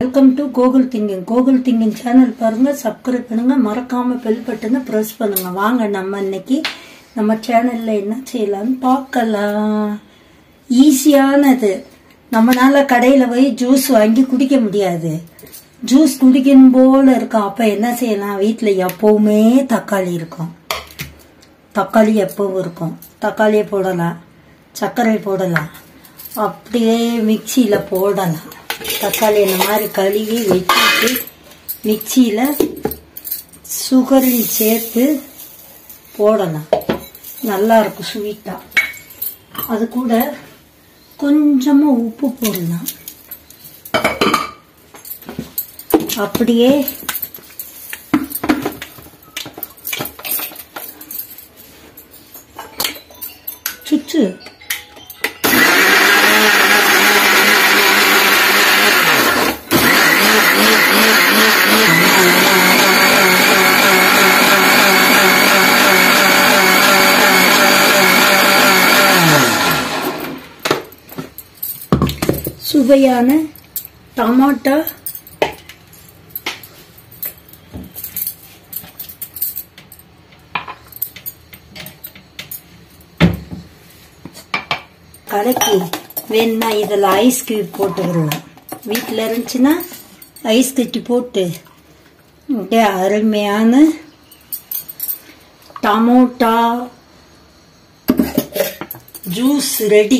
welcome to Gokul thinking Gokul thinking channel பாருங்க subscribe பண்ணுங்க மறக்காம பெல் பட்டனை ப்ரெஸ் பண்ணுங்க வாங்க நம்ம இன்னைக்கு நம்ம சேனல்ல என்ன செய்யலாம்னு பார்க்கலாம் ஈஸியானது நம்மளால கடையில போய் ஜூஸ் வாங்கி குடிக்க முடியாது ஜூஸ் குடிக்கணும் போல இருக்கும் அப்ப என்ன செய்யலாம் வீட்டுல எப்பவுமே தக்காளி இருக்கும் தக்காளி எப்பவும் இருக்கும் தக்காளியை போடலாம் சர்க்கரை போடலாம் அப்படியே மிக்சியில் போடலாம் தக்காளி இந்த மாதிரி கழுவி வச்சுட்டு மிக்சியில் சுகரில் சேர்த்து போடலாம் நல்லா இருக்கும் ஸ்வீட்டாக அது கூட கொஞ்சமாக உப்பு போடலாம் அப்படியே சுச்சு சுவையான டமாட்டா கலக்கி வேணும்னா இதில் ஐஸ் கியூப் போட்டுக்கலாம் வீட்டில் இருந்துச்சுன்னா ஐஸ் கட்டி போட்டு அப்படியே அருமையான டமோட்டா ஜூஸ் ரெடி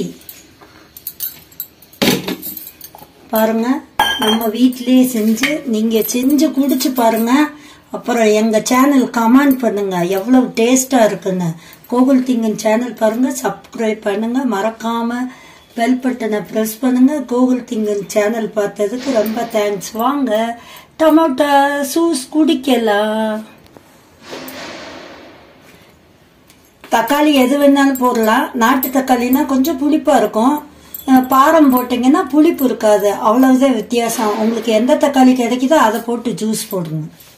பாருங்க நம்ம வீட்டிலேயே செஞ்சு நீங்க செஞ்சு குடிச்சு பாருங்க அப்புறம் எங்க சேனல் கமெண்ட் பண்ணுங்க எவ்வளவு டேஸ்டா இருக்குன்னு கோகுல் திங்கன் சேனல் பாருங்க சப்ஸ்கிரைப் பண்ணுங்க மறக்காம பெல் பட்டனை ப்ரெஸ் பண்ணுங்க கோகுல் திங்கன் சேனல் பார்த்ததுக்கு ரொம்ப தேங்க்ஸ் வாங்க டொமேட்டோ சூஸ் குடிக்கலாம் தக்காளி எது வேணாலும் போடலாம் நாட்டு தக்காளினா கொஞ்சம் புளிப்பா இருக்கும் அஹ் பாரம் போட்டீங்கன்னா புளிப்பு இருக்காது அவ்வளவுதான் வித்தியாசம் உங்களுக்கு எந்த தக்காளி கிடைக்குதோ அதை போட்டு ஜூஸ் போடுங்க